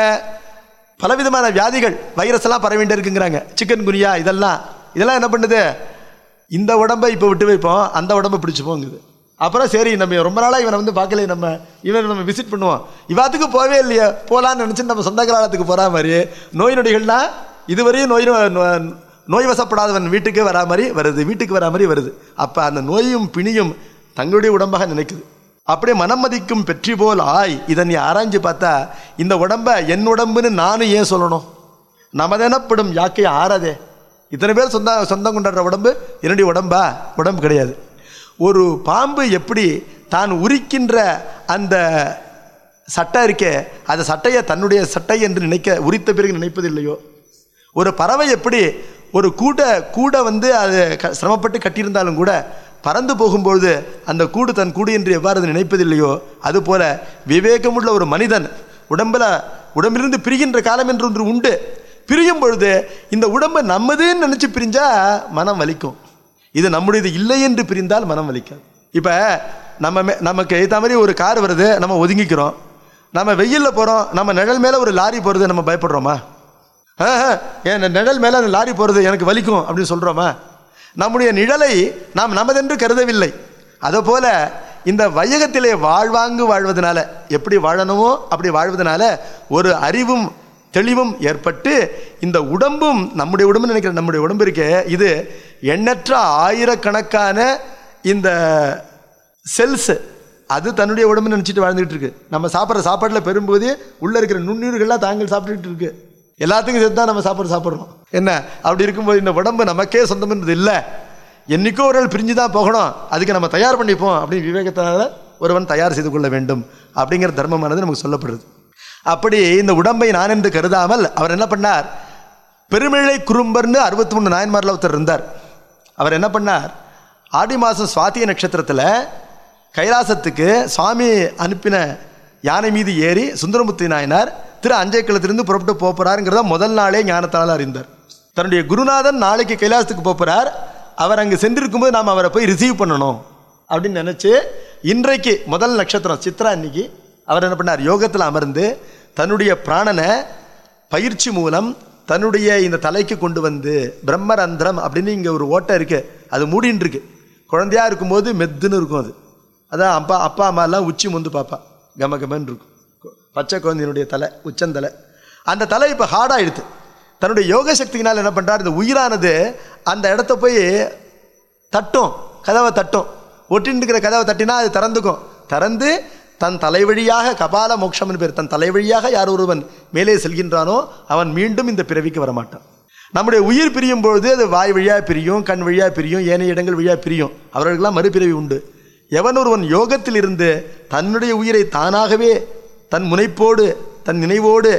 Speaker 2: பலவிதமான வியாதிகள் வைரஸ் எல்லாம் பரவிண்டே இருக்குங்கிறாங்க சிக்கன் குனியா இதெல்லாம் இதெல்லாம் என்ன பண்ணுது இந்த உடம்பை இப்போ விட்டு வைப்போம் அந்த உடம்பை பிடிச்சு போங்குது அப்புறம் சரி நம்ம ரொம்ப நாளாக இவனை வந்து பார்க்கல நம்ம இவனை நம்ம விசிட் பண்ணுவோம் இவாத்துக்கு போவே இல்லையே போகலான்னு நினச்சி நம்ம சொந்த காலத்துக்கு போகிற மாதிரி நோய் நொடிகள்னா இதுவரையும் நோய் நோ- நோய் வசப்படாதவன் வீட்டுக்கு வரா மாதிரி வருது வீட்டுக்கு வரா மாதிரி வருது அப்போ அந்த நோயும் பிணியும் தங்களுடைய உடம்பாக நினைக்குது அப்படியே மனம் மதிக்கும் பெற்றி போல் ஆய் இதை நீ ஆராய்ஞ்சு பார்த்தா இந்த உடம்ப என் உடம்புன்னு நானும் ஏன் சொல்லணும் நமதெனப்படும் யாக்கை ஆறாதே இத்தனை பேர் சொந்த சொந்தம் கொண்டாடுற உடம்பு என்னுடைய உடம்பா உடம்பு கிடையாது ஒரு பாம்பு எப்படி தான் உரிக்கின்ற அந்த சட்டை இருக்கே அந்த சட்டையை தன்னுடைய சட்டை என்று நினைக்க உரித்த பிறகு நினைப்பது இல்லையோ ஒரு பறவை எப்படி ஒரு கூடை கூடை வந்து அது க சிரமப்பட்டு கட்டியிருந்தாலும் கூட பறந்து போகும்பொழுது அந்த கூடு தன் கூடு என்று எவ்வாறு அது நினைப்பதில்லையோ அதுபோல விவேகமுள்ள ஒரு மனிதன் உடம்புல உடம்பிலிருந்து பிரிகின்ற காலம் என்று ஒன்று உண்டு பிரியும் பொழுது இந்த உடம்பை நம்மதுன்னு நினச்சி பிரிஞ்சா மனம் வலிக்கும் இது நம்முடையது இல்லை என்று பிரிந்தால் மனம் வலிக்காது இப்போ நம்ம மே- நமக்கு ஏற்ற மாதிரி ஒரு கார் வருது நம்ம ஒதுங்கிக்கிறோம் நம்ம வெயிலில் போகிறோம் நம்ம நிழல் மேலே ஒரு லாரி போகிறது நம்ம பயப்படுறோமா ஆஹா, என் நிழல் மேலே அந்த லாரி போகிறது எனக்கு வலிக்கும் அப்படின்னு சொல்கிறோமா நம்முடைய நிழலை நாம் நமதென்று கருதவில்லை அதுபோல இந்த வையகத்திலே வாழ்வாங்கு வாழ்வதனால எப்படி வாழணுமோ அப்படி வாழ்வதனால ஒரு அறிவும் தெளிவும் ஏற்பட்டு இந்த உடம்பும் நம்முடைய உடம்புன்னு நினைக்கிற நம்முடைய உடம்பு இருக்கே இது எண்ணற்ற ஆயிரக்கணக்கான இந்த செல்ஸ் அது தன்னுடைய உடம்பு நினச்சிட்டு வாழ்ந்துகிட்டு இருக்கு நம்ம சாப்பிட்ற சாப்பாட்டில் பெரும்போது உள்ளே இருக்கிற நுண்ணுயிர்கள்லாம் தாங்கள் சாப்பிட்டுக்கிட்டு இருக்கு எல்லாத்துக்கும் சேர்த்து தான் நம்ம சாப்பாடு சாப்பிட்றோம் என்ன அப்படி இருக்கும்போது இந்த உடம்பு நமக்கே சொந்தம்ன்றது இல்லை என்னைக்கோ ஒரு நாள் பிரிஞ்சு தான் போகணும் அதுக்கு நம்ம தயார் பண்ணிப்போம் அப்படின்னு விவேகத்தினால ஒருவன் தயார் செய்து கொள்ள வேண்டும் அப்படிங்கிற தர்மமானது நமக்கு சொல்லப்படுது அப்படி இந்த உடம்பை நான் என்று கருதாமல் அவர் என்ன பண்ணார் பெருமிழை குறும்பர்னு அறுபத்தி மூணு நாயன்மாரில் ஒருத்தர் இருந்தார் அவர் என்ன பண்ணார் ஆடி மாதம் சுவாத்திய நட்சத்திரத்தில் கைலாசத்துக்கு சுவாமி அனுப்பின யானை மீது ஏறி சுந்தரமுத்தி நாயனார் திரு அஞ்சைக்குளத்திலிருந்து புறப்பட்டு போகிறாருங்கிறத முதல் நாளே ஞானத்தால் அறிந்தார் தன்னுடைய குருநாதன் நாளைக்கு கைலாசத்துக்கு போகிறார் அவர் அங்கே சென்றிருக்கும்போது நாம் அவரை போய் ரிசீவ் பண்ணணும் அப்படின்னு நினச்சி இன்றைக்கு முதல் நட்சத்திரம் சித்ரா இன்னைக்கு அவர் என்ன பண்ணார் யோகத்தில் அமர்ந்து தன்னுடைய பிராணனை பயிற்சி மூலம் தன்னுடைய இந்த தலைக்கு கொண்டு வந்து பிரம்மரந்திரம் அப்படின்னு இங்கே ஒரு ஓட்டை இருக்குது அது மூடின்னு இருக்கு குழந்தையா இருக்கும்போது மெத்துன்னு இருக்கும் அது அதான் அப்பா அப்பா அம்மாலாம் உச்சி முந்து பாப்பா கம கமன்னு இருக்கும் பச்சை குழந்தையினுடைய தலை உச்சந்தலை அந்த தலை இப்போ ஹார்டாகிடுது தன்னுடைய யோக சக்தியினால் என்ன பண்ணுறார் இந்த உயிரானது அந்த இடத்த போய் தட்டும் கதவை தட்டும் ஒட்டின்னு இருக்கிற கதவை தட்டினா அது திறந்துக்கும் திறந்து தன் தலைவழியாக கபால மோட்சம்னு பேர் தன் தலைவழியாக யார் ஒருவன் மேலே செல்கின்றானோ அவன் மீண்டும் இந்த பிறவிக்கு வரமாட்டான் நம்முடைய உயிர் பிரியும் பொழுது அது வாய் வழியாக பிரியும் கண் வழியாக பிரியும் ஏனைய இடங்கள் வழியாக பிரியும் அவர்களுக்கெல்லாம் மறுபிறவி உண்டு எவன் ஒருவன் யோகத்தில் இருந்து தன்னுடைய உயிரை தானாகவே தன் முனைப்போடு தன் நினைவோடு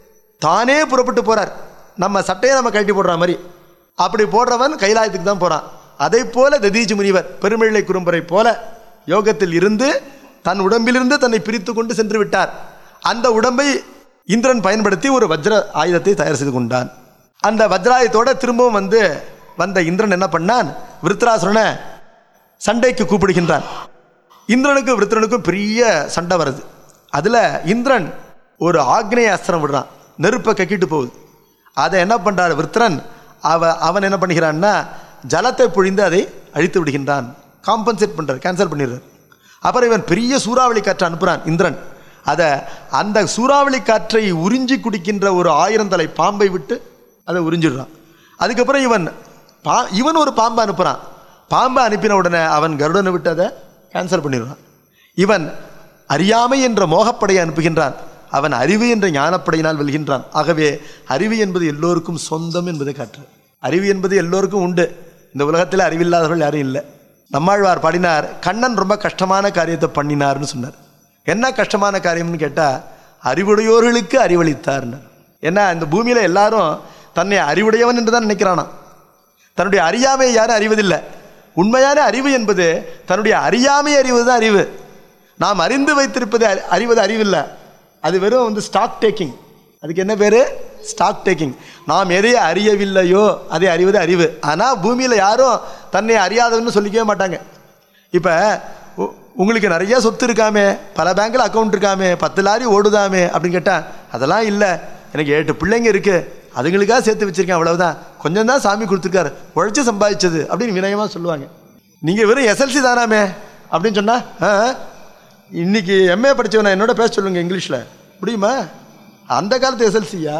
Speaker 2: தானே புறப்பட்டு போறார் நம்ம சட்டையை நம்ம கழட்டி போடுற மாதிரி அப்படி போடுறவன் கைலாயத்துக்கு தான் போறான் அதை போல ததீஜி முனிவர் பெருமிழை குறும்பரை போல யோகத்தில் இருந்து தன் உடம்பிலிருந்து தன்னை பிரித்து கொண்டு சென்று விட்டார் அந்த உடம்பை இந்திரன் பயன்படுத்தி ஒரு வஜ்ர ஆயுதத்தை தயார் செய்து கொண்டான் அந்த வஜ்ராயுதத்தோட திரும்பவும் வந்து வந்த இந்திரன் என்ன பண்ணான் விருத்ராசுரனை சண்டைக்கு கூப்பிடுகின்றான் இந்திரனுக்கும் விருத்திரனுக்கும் பெரிய சண்டை வருது அதில் இந்திரன் ஒரு ஆக்னேய அஸ்திரம் விடுறான் நெருப்பை கக்கிட்டு போகுது அதை என்ன பண்ணுறார் விருத்திரன் அவ அவன் என்ன பண்ணுகிறான்னா ஜலத்தை பொழிந்து அதை அழித்து விடுகின்றான் காம்பன்சேட் பண்ணுறார் கேன்சல் பண்ணிடுறார் அப்புறம் இவன் பெரிய சூறாவளி காற்றை அனுப்புகிறான் இந்திரன் அதை அந்த சூறாவளி காற்றை உறிஞ்சி குடிக்கின்ற ஒரு ஆயிரம் தலை பாம்பை விட்டு அதை உறிஞ்சிடுறான் அதுக்கப்புறம் இவன் பா இவன் ஒரு பாம்பை அனுப்புகிறான் பாம்பை அனுப்பின உடனே அவன் கருடனை விட்டு அதை கேன்சல் பண்ணிடுறான் இவன் அறியாமை என்ற மோகப்படையை அனுப்புகின்றான் அவன் அறிவு என்ற ஞானப்படையினால் வெல்கின்றான் ஆகவே அறிவு என்பது எல்லோருக்கும் சொந்தம் என்பதை காற்று அறிவு என்பது எல்லோருக்கும் உண்டு இந்த உலகத்தில் அறிவில்லாதவர்கள் யாரும் இல்லை நம்மாழ்வார் பாடினார் கண்ணன் ரொம்ப கஷ்டமான காரியத்தை பண்ணினார்னு சொன்னார் என்ன கஷ்டமான காரியம்னு கேட்டால் அறிவுடையோர்களுக்கு அறிவளித்தார்னார் ஏன்னா இந்த பூமியில் எல்லாரும் தன்னை அறிவுடையவன் என்று தான் நினைக்கிறானா தன்னுடைய அறியாமையை யாரும் அறிவதில்லை உண்மையான அறிவு என்பது தன்னுடைய அறியாமை அறிவது தான் அறிவு நாம் அறிந்து வைத்திருப்பது அறி- அறிவது அறிவில்லை அது வெறும் வந்து ஸ்டாக் டேக்கிங் அதுக்கு என்ன பேர் ஸ்டாக் டேக்கிங் நாம் எதை அறியவில்லையோ அதை அறிவது அறிவு ஆனால் பூமியில் யாரும் தன்னை அறியாதவன்னு சொல்லிக்கவே மாட்டாங்க இப்போ உங்களுக்கு நிறைய சொத்து இருக்காமே பல பேங்க்கில் அக்கௌண்ட் இருக்காமே பத்து லாரி ஓடுதாமே அப்படின்னு கேட்டால் அதெல்லாம் இல்லை எனக்கு எட்டு பிள்ளைங்க இருக்குது அதுங்களுக்காக சேர்த்து வச்சிருக்கேன் அவ்வளவுதான் கொஞ்சம் தான் சாமி கொடுத்துருக்காரு உழைச்சி சம்பாதிச்சது அப்படின்னு வினயமாக சொல்லுவாங்க நீங்கள் வெறும் எஸ்எல்சி தானாமே அப்படின்னு சொன்னா ஆ இன்னைக்கு எம்ஏ படிச்சவனை என்னோட பேச சொல்லுங்க இங்கிலீஷில் முடியுமா அந்த காலத்து எஸ்எல்சியா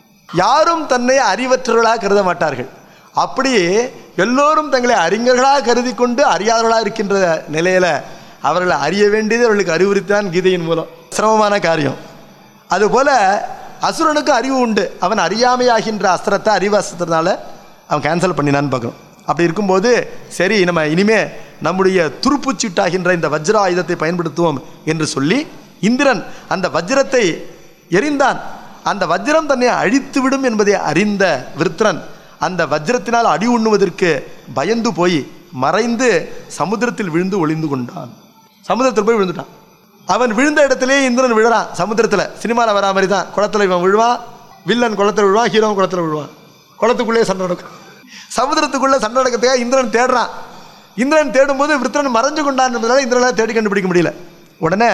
Speaker 2: யாரும் தன்னை அறிவற்றவர்களாக கருத மாட்டார்கள் அப்படி எல்லோரும் தங்களை அறிஞர்களாக கருதி கொண்டு அறியாதவர்களாக இருக்கின்ற நிலையில் அவர்களை அறிய வேண்டியது அவர்களுக்கு அறிவுறுத்தான் கீதையின் மூலம் சிரமமான காரியம் அதுபோல அசுரனுக்கு அறிவு உண்டு அவன் அறியாமையாகின்ற அஸ்திரத்தை அறிவு அஸ்திரத்தினால அவன் கேன்சல் பண்ணினான்னு பார்க்குறோம் அப்படி இருக்கும்போது சரி நம்ம இனிமே நம்முடைய துருப்புச்சீட்டாகின்ற இந்த வஜ்ர ஆயுதத்தை பயன்படுத்துவோம் என்று சொல்லி இந்திரன் அந்த வஜ்ரத்தை எரிந்தான் அந்த வஜ்ரம் தன்னை அழித்து விடும் என்பதை அறிந்த விருத்திரன் அந்த வஜ்ரத்தினால் அடி உண்ணுவதற்கு பயந்து போய் மறைந்து சமுத்திரத்தில் விழுந்து ஒளிந்து கொண்டான் சமுத்திரத்தில் போய் விழுந்துட்டான் அவன் விழுந்த இடத்திலே இந்திரன் விழுறான் சமுத்திரத்தில் சினிமாவில் வரா மாதிரி தான் குளத்துல இவன் விழுவான் வில்லன் குளத்துல விழுவான் ஹீரோவும் குளத்துல விழுவான் குளத்துக்குள்ளே சண்டை நடக்கும் சமுத்திரத்துக்குள்ளே சண்டை நடக்கிறதுக்காக இந்திரன் தேடுறான் இந்திரன் தேடும்போது விருத்திரன் மறைஞ்சு கொண்டான் என்பதனால இந்திரனால் தேடி கண்டுபிடிக்க முடியல உடனே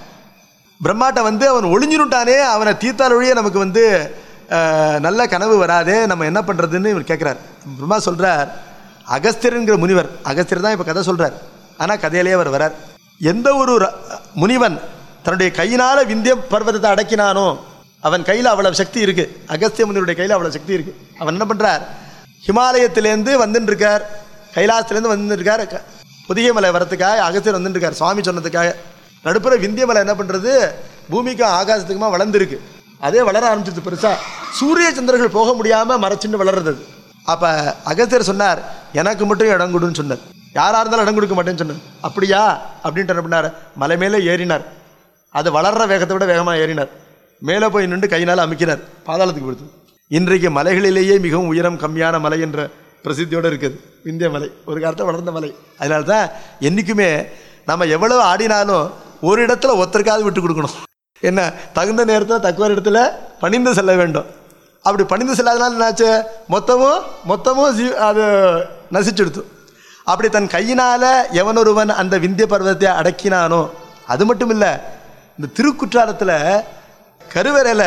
Speaker 2: பிரம்மாட்ட வந்து அவன் ஒளிஞ்சுனுட்டானே அவனை தீர்த்தால் ஒழிய நமக்கு வந்து அஹ், நல்ல கனவு வராதே நம்ம என்ன பண்ணுறதுன்னு இவர் கேட்குறார் பிரம்மா சொல்கிறார் அகஸ்தியருங்கிற முனிவர் அகஸ்தியர் தான் இப்போ கதை சொல்கிறார் ஆனால் கதையிலேயே அவர் வரார் எந்த ஒரு ர- முனிவன் தன்னுடைய கையினால் விந்திய பர்வதத்தை அடக்கினானோ அவன் கையில் அவ்வளவு சக்தி இருக்கு அகஸ்திய முனிவருடைய கையில் அவ்வளவு சக்தி இருக்கு அவன் என்ன பண்றார் ஹிமாலயத்திலேருந்து வந்துட்டு இருக்கார் கைலாசத்துலேருந்து வந்துட்டு இருக்கார் க- புதிய மலை வரத்துக்காக அகஸ்தியர் வந்துட்டு இருக்கார் சுவாமி சொன்னதுக்காக நடுப்புற விந்திய மலை என்ன பண்றது பூமிக்கும் ஆகாசத்துக்குமா வளர்ந்துருக்கு அதே வளர ஆரம்பிச்சிருது பெருசா சூரிய சந்திரர்கள் போக முடியாம மறைச்சின்னு வளர்றது அது. அப்ப அகஸ்தியர் சொன்னார் எனக்கு மட்டும் இடம் கொடுன்னு சொன்னார் யாரா இருந்தாலும் இடம் கொடுக்க மாட்டேன்னு சொன்னார் அப்படியா அப்படின்ட்டு என்ன பண்ணார் மலை மேலே ஏறினார் அது வளர்ற வேகத்தை விட வேகமாக ஏறினார் மேலே போய் நின்று கையினால் அமுக்கினார் பாதாளத்துக்கு கொடுத்து இன்றைக்கு மலைகளிலேயே மிகவும் உயரம் கம்மியான மலை என்ற பிரசித்தியோடு இருக்குது இந்திய மலை ஒரு காலத்தில் வளர்ந்த மலை அதனால தான் என்றைக்குமே நம்ம எவ்வளவு ஆடினாலும் ஒரு இடத்துல ஒருத்தருக்காவது விட்டு கொடுக்கணும் என்ன தகுந்த நேரத்தில் தக்குவ இடத்துல பணிந்து செல்ல வேண்டும் அப்படி பணிந்து செல்லாதனால என்னாச்சு மொத்தமும் மொத்தமும் ஜீ அது நசிச்செடுத்து அப்படி தன் கையினால எவனொருவன் அந்த விந்திய பர்வத்தை அடக்கினானோ அது மட்டும் இல்லை இந்த திருக்குற்றாலத்தில் கருவறையில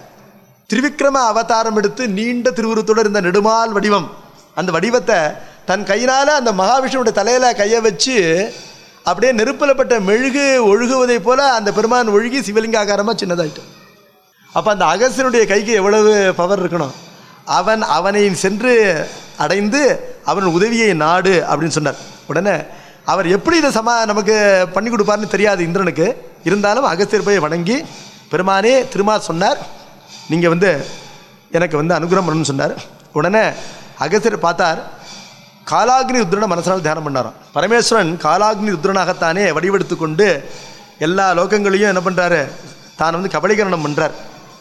Speaker 2: திரிவிக்ரம அவதாரம் எடுத்து நீண்ட திருவுருத்தோடு இருந்த நெடுமால் வடிவம் அந்த வடிவத்தை தன் கையினால அந்த மகாவிஷ்ணுவோட தலையில கையை வச்சு அப்படியே நெருப்பிலப்பட்ட மெழுகு ஒழுகுவதைப் போல அந்த பெருமான் ஒழுகி சிவலிங்க ஆகாரமா சின்னதாயிட்டான் அப்போ அந்த அகஸ்தியனுடைய கைக்கு எவ்வளவு பவர் இருக்கணும் அவன் அவனை சென்று அடைந்து அவன் உதவியை நாடு அப்படின்னு சொன்னார் உடனே அவர் எப்படி இதை சமா நமக்கு பண்ணி கொடுப்பார்னு தெரியாது இந்திரனுக்கு இருந்தாலும் அகஸ்தியர் போய் வணங்கி பெருமானே திருமால் சொன்னார் நீங்கள் வந்து எனக்கு வந்து அனுகிரகம் பண்ணணும்னு சொன்னார் உடனே அகஸ்தியர் பார்த்தார் காலாக்னி ருத்ரனை மனசனால் தியானம் பண்ணாராம் பரமேஸ்வரன் காலாக்னி ருத்ரனாகத்தானே வடிவெடுத்து கொண்டு எல்லா லோகங்களையும் என்ன பண்ணுறாரு தான் வந்து கபலீகரணம் பண்ணுறார்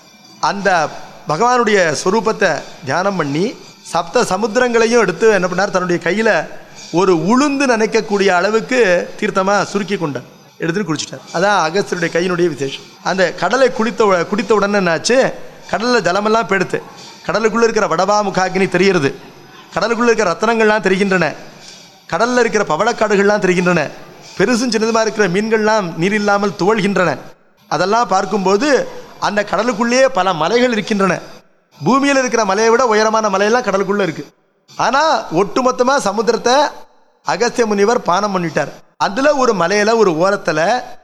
Speaker 2: அந்த பகவானுடைய ஸ்வரூபத்தை தியானம் பண்ணி சப்த சமுத்திரங்களையும் எடுத்து என்ன பண்ணார் தன்னுடைய கையில் ஒரு உளுந்து நினைக்கக்கூடிய அளவுக்கு தீர்த்தமாக சுருக்கி கொண்டார் எடுத்துன்னு குடிச்சிட்டார் அதான் அகஸ்தியருடைய கையினுடைய விசேஷம் அந்த கடலை குடித்த உ- குடித்த உடனே என்னாச்சு கடலில் ஜலமெல்லாம் பெடுத்து கடலுக்குள்ளே இருக்கிற வடபா முகாகினி தெரிகிறது கடலுக்குள்ளே இருக்கிற ரத்தனங்கள்லாம் தெரிகின்றன கடலில் இருக்கிற பவளக்காடுகள்லாம் தெரிகின்றன பெருசும் சின்னதுமாக இருக்கிற மீன்கள்லாம் நீர் இல்லாமல் துவழ்கின்றன அதெல்லாம் பார்க்கும்போது அந்த கடலுக்குள்ளேயே பல மலைகள் இருக்கின்றன பூமியில் இருக்கிற மலையை விட உயரமான மலையெல்லாம் கடலுக்குள்ளே இருக்கு ஆனால் ஒட்டுமொத்தமாக சமுத்திரத்தை அகஸ்திய முனிவர் பானம் பண்ணிட்டார் அதில் ஒரு மலையில ஒரு ஓரத்தில்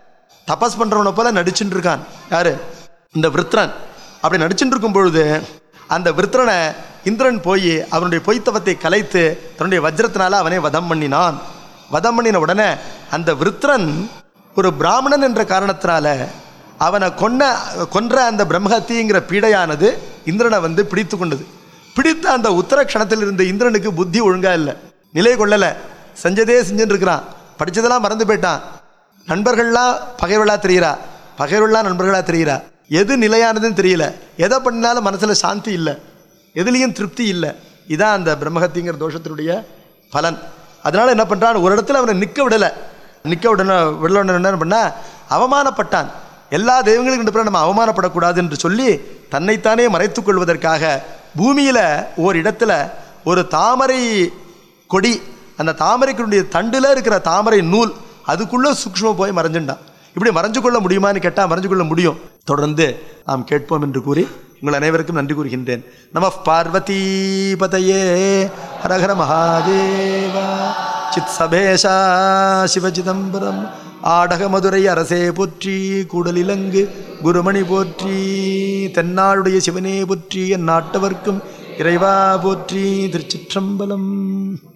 Speaker 2: தபஸ் பண்றவனை போல நடிச்சுட்டு இருக்கான் யாரு இந்த விருத்ரன் அப்படி நடிச்சுட்டு இருக்கும் பொழுது அந்த விருத்ரனை இந்திரன் போய் அவனுடைய பொய்த்தவத்தை கலைத்து தன்னுடைய வஜ்ரத்தினால அவனை வதம் பண்ணினான் வதம் பண்ணின உடனே அந்த விருத்ரன் ஒரு பிராமணன் என்ற காரணத்தினால அவனை கொன்ன கொன்ற அந்த பிரம்மஹத்திங்கிற பீடையானது இந்திரனை வந்து பிடித்து கொண்டது பிடித்த அந்த உத்தர க்ஷணத்தில் இருந்த இந்திரனுக்கு புத்தி ஒழுங்கா இல்லை நிலை கொள்ளலை செஞ்சதே செஞ்சுட்டு இருக்கிறான் படிச்சதெல்லாம் மறந்து போயிட்டான் நண்பர்கள்லாம் பகைவர்களாக தெரிகிறா பகைவர்களாக நண்பர்களாக தெரிகிறா எது நிலையானதுன்னு தெரியல எதை பண்ணினாலும் மனசில் சாந்தி இல்லை எதுலேயும் திருப்தி இல்லை இதான் அந்த பிரம்மஹத்திங்கிற தோஷத்தினுடைய பலன் அதனால என்ன பண்ணுறான் ஒரு இடத்துல அவனை நிற்க விடலை நிற்க விடன விடல என்ன பண்ணா அவமானப்பட்டான் எல்லா தெய்வங்களுக்கும் ரெண்டு பேரும் நம்ம அவமானப்படக்கூடாது என்று சொல்லி தன்னைத்தானே மறைத்துக் கொள்வதற்காக பூமியில் ஓர் இடத்துல ஒரு தாமரை கொடி அந்த தாமரைக்குடைய தண்டுல இருக்கிற தாமரை நூல் அதுக்குள்ள சூக்ஷ்ம போய் மறைஞ்சுண்டான் இப்படி மறைஞ்சு கொள்ள முடியுமான்னு கேட்டால் மறைஞ்சு கொள்ள முடியும் தொடர்ந்து நாம் கேட்போம் என்று கூறி உங்கள் அனைவருக்கும் நன்றி கூறுகின்றேன் நம பார்வதி பதையே ஹரஹர மகாதேவா சித் சபேஷா சிவசிதம்பரம் ஆடக மதுரை அரசே போற்றி கூடலிலங்கு குருமணி போற்றி தென்னாடுடைய சிவனே போற்றி என் நாட்டவர்க்கும் இறைவா போற்றி திருச்சிற்றம்பலம்